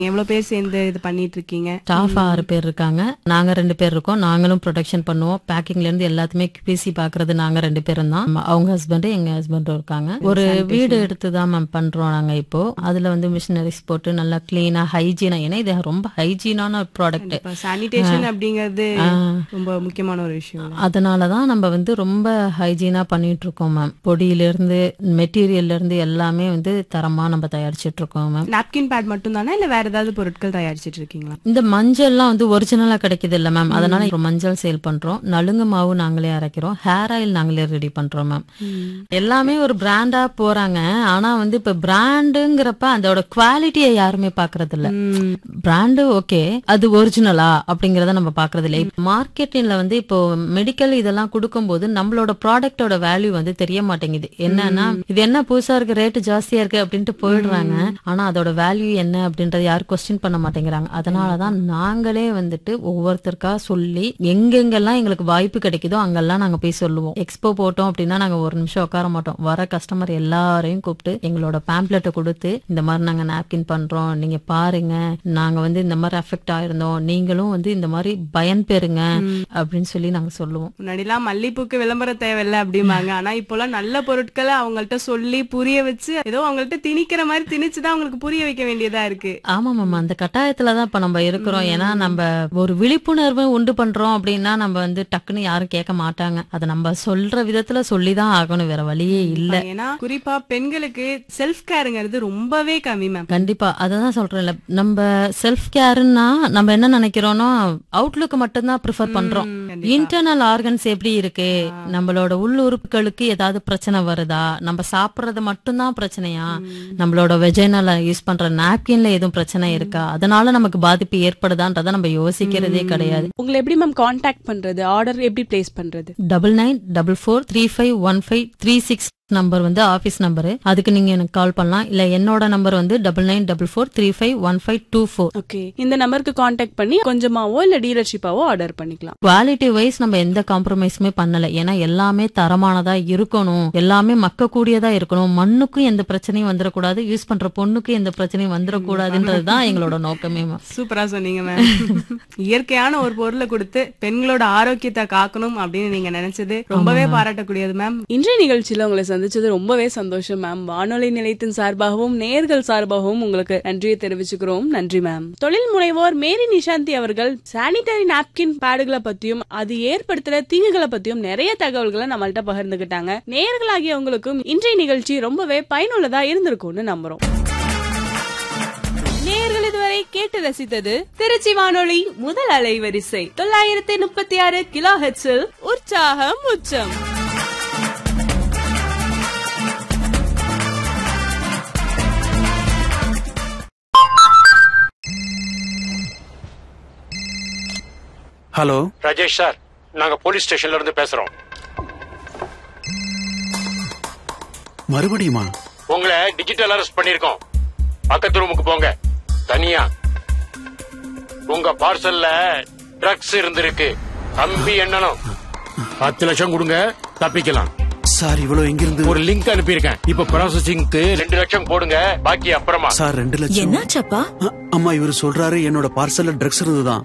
எவ்வளவு பேர் சேர்ந்து இது பண்ணிட்டு இருக்கீங்க ஸ்டாஃப் ஆறு பேர் இருக்காங்க நாங்க ரெண்டு பேர் இருக்கோம் நாங்களும் ப்ரொடக்ஷன் பண்ணுவோம் பேக்கிங்ல இருந்து எல்லாத்தையுமே பிசி பாக்குறது நாங்க ரெண்டு பேரும் தான் அவங்க ஹஸ்பண்ட் எங்க ஹஸ்பண்டும் இருக்காங்க ஒரு வீடு எடுத்து தான் மேம் பண்றோம் நாங்க இப்போ அதுல வந்து மிஷினரிஸ் போட்டு நல்லா கிளீனா ஹைஜீனா ஏன்னா இது ரொம்ப ஹைஜீனான ப்ராடக்ட் சானிடேஷன் அப்படிங்கிறது ரொம்ப முக்கியமான ஒரு விஷயம் அதனாலதான் நம்ம வந்து ரொம்ப ஹைஜீனா பண்ணிட்டு இருக்கோம் மேம் பொடியில இருந்து மெட்டீரியல்ல இருந்து எல்லாமே வந்து தரமா நம்ம தயாரிச்சிட்டு இருக்கோம் மேம் நாப்கின் பேட் மட்டும் தானே இல்ல வேற ஏதாவது பொருட்கள் தயாரிச்சிட்டு இருக்கீங்களா இந்த மஞ்சள்லாம் வந்து ஒரிஜினலா கிடைக்குது இல்ல மேம் அதனால இப்போ மஞ்சள் சேல் பண்றோம் நலுங்கு மாவு நாங்களே அரைக்கிறோம் ஹேர் ஆயில் நாங்களே ரெடி பண்றோம் மேம் எல்லாமே ஒரு பிராண்டா போறாங்க ஆனா வந்து இப்ப பிராண்டுங்கிறப்ப அதோட குவாலிட்டியை யாருமே பாக்குறது இல்ல பிராண்டு ஓகே அது ஒரிஜினலா அப்படிங்கறத நம்ம பாக்குறது இல்ல மார்க்கெட்டிங்ல வந்து இப்போ மெடிக்கல் இதெல்லாம் கொடுக்கும்போது நம்மளோட ப்ராடக்டோட வேல்யூ வந்து தெரிய மாட்டேங்குது என்னன்னா இது என்ன புதுசா இருக்கு ரேட்டு ஜாஸ்தியா இருக்கு அப்படின்ட்டு போயிடுறாங்க ஆனா அதோட வேல்யூ என்ன அப்படின்றத யாரும் கொஸ்டின் பண்ண மாட்டேங்கிறாங்க அதனாலதான் நாங்களே வந்துட்டு ஒவ்வொருத்தருக்கா சொல்லி எங்கெங்கெல்லாம் எங்களுக்கு வாய்ப்பு கிடைக்குதோ அங்கெல்லாம் நாங்க போய் சொல்லுவோம் எக்ஸ்போ போட்டோம் அப்படின்னா நாங்க ஒரு நிமிஷம் உட்கார மாட்டோம் வர கஸ்டமர் எல்லாரையும் கூப்பிட்டு எங்களோட பேம்ப்ளெட்டை கொடுத்து இந்த மாதிரி நாங்க நாப்கின் பண்றோம் நீங்க பாருங்க நாங்க வந்து இந்த மாதிரி அஃபெக்ட் ஆயிருந்தோம் நீங்களும் வந்து இந்த மாதிரி பயன் பெறுங்க அப்படின்னு சொல்லி நாங்க சொல்லுவோம் முன்னாடிலாம் மல்லிப்பூக்கு விளம்பரம் தேவையில்ல அப்படிம்பாங்க ஆனா இப்போலாம் நல்ல பொருட்களை அவங்கள்ட்ட சொல்லி புரிய வச்சு ஏதோ அவங்கள்ட்ட திணிக்கிற மாதிரி திணிச்சுதான் அவங்களுக்கு புரிய வைக்க வேண்டியதா இருக்கு ஆமா மேம் அந்த கட்டாயத்துல தான் இப்ப நம்ம இருக்கிறோம் ஏன்னா நம்ம ஒரு விழிப்புணர்வு உண்டு பண்றோம் அப்படின்னா நம்ம வந்து டக்குன்னு யாரும் கேட்க மாட்டாங்க அதை நம்ம சொல்ற விதத்துல சொல்லிதான் ஆகணும் வேற வழியே இல்ல ஏன்னா குறிப்பா பெண்களுக்கு செல்ஃப் கேருங்கிறது ரொம்பவே கம்மி மேம் கண்டிப்பா அததான் சொல்றேன்ல நம்ம செல்ஃப் கேர்னா நம்ம என்ன நினைக்கிறோம்னா அவுட்லுக் மட்டும்தான் ப்ரிஃபர் பண்றோம் இன்டர்னல் ஆர்கன்ஸ் எப்படி இருக்கு நம்மளோட உள் உறுப்புகளுக்கு ஏதாவது பிரச்சனை வருதா நம்ம சாப்பிடுறது மட்டும்தான் பிரச்சனையா நம்மளோட வெஜைனல யூஸ் பண்ற நாப்கின்ல எதுவும் பிரச்சனை இருக்கா அதனால நமக்கு பாதிப்பு ஏற்படுதான்றத நம்ம யோசிக்கிறதே கிடையாது உங்களை எப்படி மேம் காண்டாக்ட் பண்றது ஆர்டர் எப்படி பிளேஸ் பண்றது double nine double four three five one five three six number வந்து ஆபீஸ் நம்பர் அதுக்கு நீங்க எனக்கு கால் பண்ணலாம் இல்ல என்னோட நம்பர் வந்து double nine double four three five one five two four okay இந்த நம்பருக்கு காண்டாக்ட் பண்ணி கொஞ்சமாவோ இல்ல டீலர்ஷிப்பாவோ ஆர்டர் பண்ணிக்கலாம் குவாலிட்டி வைஸ் நம்ம எந்த காம்ப்ரமைஸுமே பண்ணல ஏன்னா எல்லாமே தரமானதா இருக்கணும் எல்லாமே மக்கக்கூடியதா இருக்கணும் மண்ணுக்கும் எந்த பிரச்சனையும் வந்துடக்கூடாது யூஸ் பண்ற பொண்ணுக்கும் எந்த பிரச்சனையும் வந்துடக்கூடாதுன்றது தான் எங்களோட நோக்கமே ma'am. சூப்பரா சொன்னீங்க மேம் இயற்கையான ஒரு பொருளை கொடுத்து பெண்களோட ஆரோக்கியத்தை காக்கணும் அப்படின்னு நீங்க நினைச்சது ரொம்பவே பாராட்டக்கூடியது மேம் இன்றைய நிகழ்ச்சியில உங்களை சந்திச்சது ரொம்பவே சந்தோஷம் மேம் வானொலி நிலையத்தின் சார்பாகவும் நேர்கள் சார்பாகவும் உங்களுக்கு நன்றியை தெரிவிச்சுக்கிறோம் நன்றி மேம் தொழில் முனைவோர் மேரி நிஷாந்தி அவர்கள் சானிட்டரி நாப்கின் பேடுகளை பத்தியும் அது ஏற்படுத்துற தீங்குகளை பத்தியும் நிறைய தகவல்களை நம்மள்ட்ட பகிர்ந்துகிட்டாங்க நேர்களாகிய உங்களுக்கும் இன்றைய நிகழ்ச்சி ரொம்பவே பயனுள்ளதா இருந்திருக்கும்னு நம்புறோம் நேர்கள் இதுவரை கேட்டு ரசித்தது திருச்சி வானொலி முதல் அலைவரிசை தொள்ளாயிரத்தி முப்பத்தி ஆறு கிலோ ஹெட்ஸில் உற்சாகம் உச்சம் ஹலோ ராஜேஷ் சார் நாங்க போலீஸ் ஸ்டேஷன்ல இருந்து பேசுறோம் மறுபடியுமா உங்களை டிஜிட்டல் அரெஸ்ட் பண்ணிருக்கோம் பக்கத்து ரூமுக்கு போங்க தனியா உங்க பார்சல்ல ட்ரக்ஸ் இருந்திருக்கு தம்பி எண்ணணும் பத்து லட்சம் கொடுங்க தப்பிக்கலாம் சார் இவ்வளவு எங்கிருந்து ஒரு லிங்க் அனுப்பியிருக்கேன் இப்ப ப்ராசஸிங்க்கு ரெண்டு லட்சம் போடுங்க பாக்கி அப்புறமா சார் ரெண்டு லட்சம் என்னாச்சப்பா அ- அம்மா இவர் சொல்றாரு என்னோட பார்சல்ல ட்ரக்ஸ் இருந்துதான்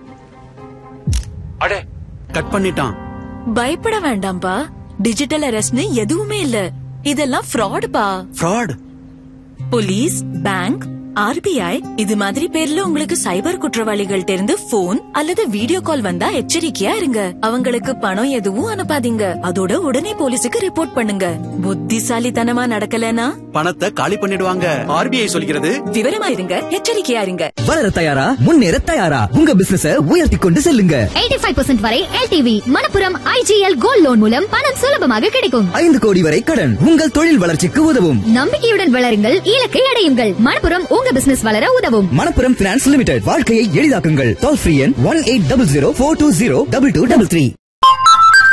அடே கட் பண்ணிட்டான் பயப்பட வேண்டாம்பா டிஜிட்டல் அரெஸ்ட்னு எதுவுமே இல்ல இதெல்லாம் ஃப்ராடுப்பா ஃப்ராட் போலீஸ் பேங்க் ஆர்பிஐ இது மாதிரி பேர்ல உங்களுக்கு சைபர் குற்றவாளிகள் இருந்து போன் அல்லது வீடியோ கால் வந்தா எச்சரிக்கையா இருங்க அவங்களுக்கு பணம் எதுவும் அனுப்பாதீங்க அதோட உடனே போலீஸுக்கு ரிப்போர்ட் பண்ணுங்க புத்திசாலித்தனமா நடக்கலனா பணத்தை காலி பண்ணிடுவாங்க ஆர்பிஐ சொல்கிறது விவரமா இருங்க எச்சரிக்கையா இருங்க வளர தயாரா முன்னேற தயாரா உங்க பிசினஸ உயர்த்தி கொண்டு செல்லுங்க 85% வரை LTV Manappuram IGL gold loan மூலம் பணம் சுலபமாக கிடைக்கும் ஐந்து கோடி வரை கடன் உங்கள் தொழில் வளர்ச்சிக்கு உதவும் நம்பிக்கையுடன் வளருங்கள் இலக்கை அடையுங்கள் மணப்புரம் உங்க பிசினஸ் வளர உதவும் மணப்புரம் பினான்ஸ் லிமிடெட் வாழ்க்கையை எளிதாக்குங்கள் டோல் ஃப்ரீ எண் one eight double zero four two zero double two double three